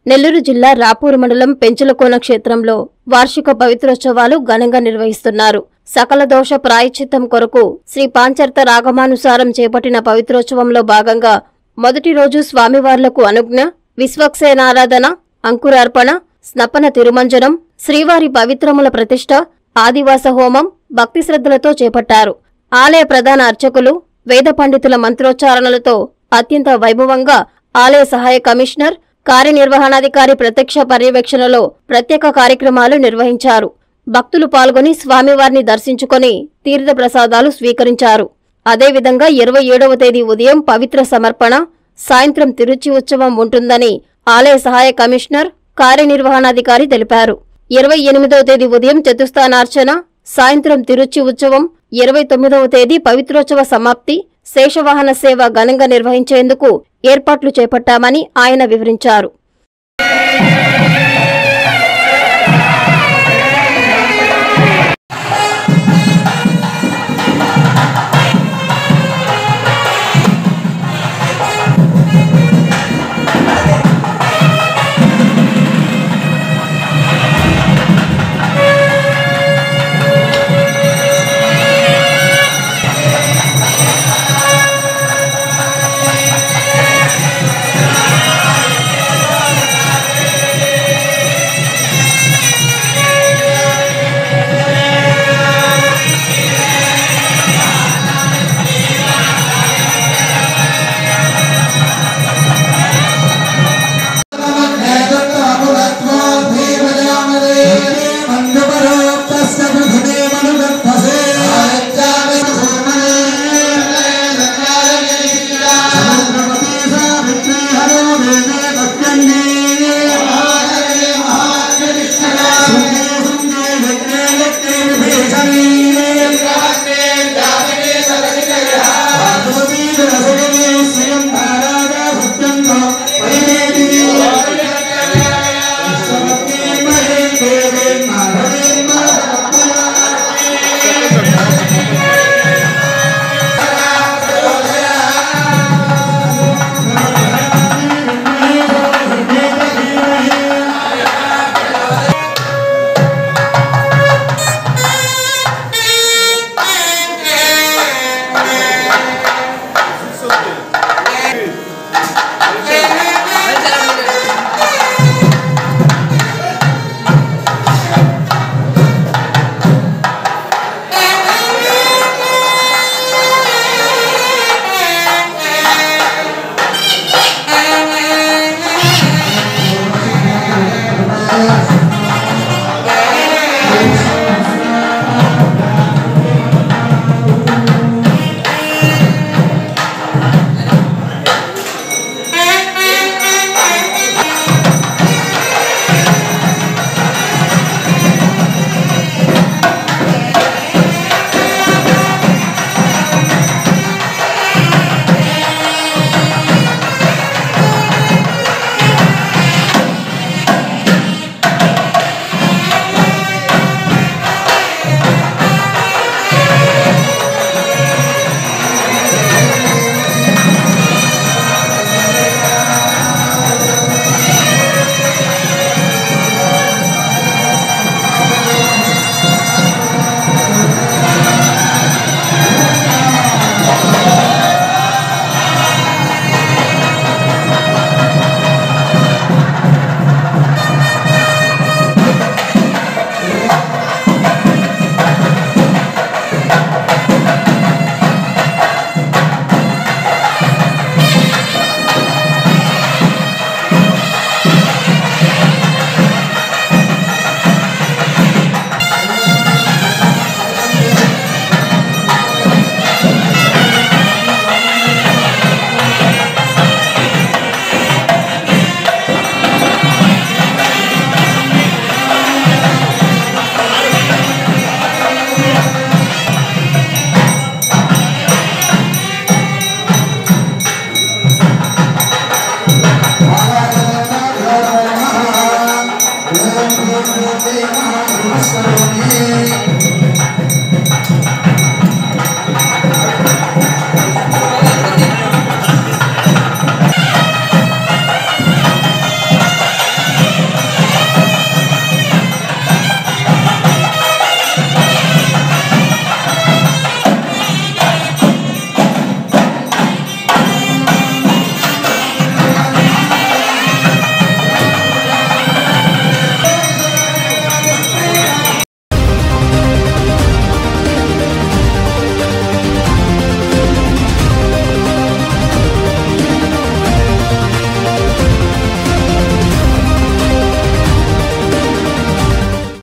నెల్లూరు జిల్లా రాపూరు మండలం పెంచులకోన క్షేత్రంలో వార్షిక పవిత్రోత్సవాలు ఘనంగా నిర్వహిస్తున్నారు సకల దోష ప్రాయశ్చిత్తం కొరకు శ్రీ పాంచర్త రాగమానుసారం చేపట్టిన పవిత్రోత్సవంలో భాగంగా మొదటి రోజు స్వామివార్లకు అనుజ్ఞ విశ్వక్సేనారాధన అంకురార్పణ స్నపన తిరుమంజనం శ్రీవారి పవిత్రముల ప్రతిష్ట ఆదివాస హోమం భక్తి శ్రద్ధలతో చేపట్టారు ఆలయ ప్రధాన అర్చకులు వేద పండితుల మంత్రోచ్చారణలతో అత్యంత వైభవంగా ఆలయ సహాయ కమిషనర్ కార్యనిర్వహణాధికారి ప్రత్యక్ష పర్యవేక్షణలో ప్రత్యేక కార్యక్రమాలు నిర్వహించారు భక్తులు పాల్గొని స్వామివారిని దర్శించుకొని తీర్థ ప్రసాదాలు స్వీకరించారు అదేవిధంగా ఇరవై ఏడవ తేదీ ఉదయం పవిత్ర సమర్పణ సాయంత్రం తిరుచి ఉత్సవం ఉంటుందని ఆలయ సహాయ కమిషనర్ కార్యనిర్వహణాధికారి తెలిపారు ఇరవై ఎనిమిదవ తేదీ ఉదయం చతుస్థానార్చన సాయంత్రం తిరుచి ఉత్సవం ఇరవై తొమ్మిదవ తేదీ పవిత్రోత్సవ సమాప్తి శేషవాహన సేవ ఘనంగా నిర్వహించేందుకు ఏర్పాట్లు చేపట్టామని ఆయన వివరించారు